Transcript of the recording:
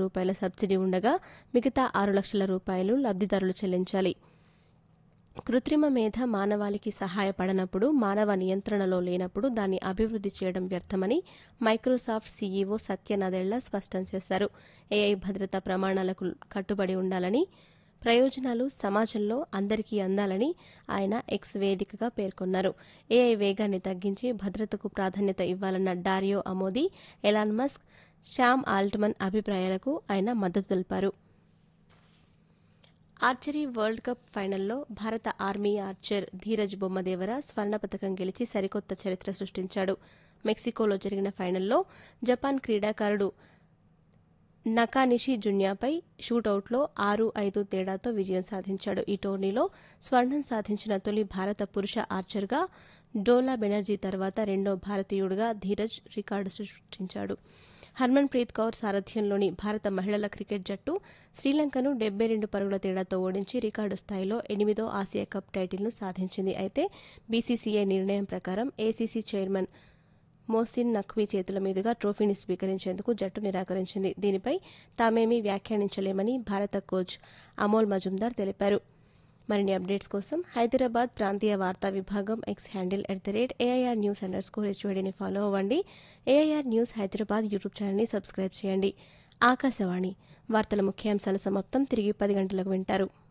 రూపాయల సబ్సిడీ ఉండగా మిగతా ఆరు లక్షల రూపాయలు లబ్ధిదారులు చెల్లించాలి కృత్రిమ మేధ మానవాళికి సహాయపడనప్పుడు మానవ నియంత్రణలో లేనప్పుడు దాన్ని అభివృద్ధి చేయడం వ్యర్థమని మైక్రోసాఫ్ట్ సీఈఓ సత్య నదెళ్ల స్పష్టం చేశారు ఏఐ భద్రతా ప్రమాణాలకు కట్టుబడి ఉండాలని ప్రయోజనాలు సమాజంలో అందరికీ అందాలని ఆయన ఎక్స్ వేదికగా పేర్కొన్నారు ఏఐ వేగాన్ని తగ్గించి భద్రతకు ప్రాధాన్యత ఇవ్వాలన్న Dario Amodei Elon Musk Sam Altman అభిప్రాయాలకు ఆయన మద్దతు తెలిపారు ఆర్చరీ వరల్డ్ కప్ ఫైనల్లో భారత ఆర్మీ ఆర్చర్ ధీరజ్ బొమ్మదేవర స్వర్ణ పథకం గెలిచి సరికొత్త చరిత్ర సృష్టించాడు మెక్సికోలో జరిగిన ఫైనల్లో జపాన్ క్రీడాకారుడు నకానిషి జున్యాపై షూటౌట్లో ఆరు ఐదు తేడాతో విజయం సాధించాడు ఈ టోర్నీలో స్వర్ణం సాధించిన తొలి భారత పురుష ఆర్చర్గా డోలా బెనర్జీ తర్వాత రెండో భారతీయుడిగా ధీరజ్ రికార్డు సృష్టించాడు హర్మన్ ప్రీత్ కౌర్ సారథ్యంలోని భారత మహిళల క్రికెట్ జట్టు శ్రీలంకను డెబ్బై రెండు పరుగుల తేడాతో ఓడించి రికార్డు స్థాయిలో ఎనిమిదో ఆసియా కప్ టైటిల్ను సాధించింది అయితే బీసీసీఐ నిర్ణయం ప్రకారం ఏసీసీ చైర్మన్ మోసిన్ నఖ్వీ చేతుల మీదుగా ట్రోఫీని స్వీకరించేందుకు జట్టు నిరాకరించింది దీనిపై తామేమీ వ్యాఖ్యానించలేమని భారత కోచ్ అమోల్ మజుందార్ తెలిపారు మరిన్ని అప్డేట్స్ కోసం హైదరాబాద్ ప్రాంతీయ వార్తా విభాగం X handle at the rate AIR news underscore హెచ్వైడీని ఫాలో అవ్వండి ఏఐఆర్ న్యూస్ హైదరాబాద్ యూట్యూబ్ ఛానల్ని సబ్స్క్రైబ్ చేయండి ఆకాశవాణి వార్తల ముఖ్యాంశాల సమాప్తం తిరిగి పది గంటలకు వింటారు